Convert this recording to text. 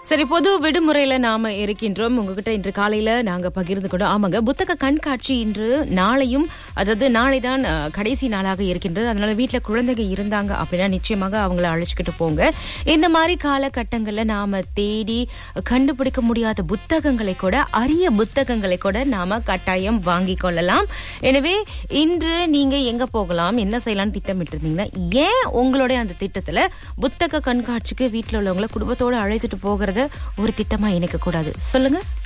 சரி பொது விடுமுறையில நாம இருக்கின்றோம் உங்ககிட்ட இன்று காலையில நாங்க பகிர்ந்து கொண்டோம் ஆமாங்க புத்தக கண்காட்சி இன்று நாளையும் அதாவது நாளை தான் அஹ், கடைசி நாளாக இருக்கின்றது அதனால வீட்ல குழந்தைங்க இருந்தாங்க அப்படின்னா நிச்சயமாக அவங்கள அழைச்சிக்கிட்டு போங்க இந்த மாதிரி காலகட்டங்கள்ல நாம தேடி கண்டுபிடிக்க முடியாத புத்தகங்களை கூட அரிய புத்தகங்களை கூட நாம கட்டாயம் வாங்கி கொள்ளலாம் எனவே இன்று நீங்க எங்க போகலாம் என்ன செய்யலாம்னு திட்டமிட்டு இருந்தீங்கன்னா ஏன் உங்களுடைய அந்த திட்டத்துல புத்தக கண்காட்சிக்கு வீட்ல உள்ளவங்களை குடும்பத்தோட அழைத்துட்டு போகிறத ஒரு திட்டமா இணைக்க கூடாது சொல்லுங்க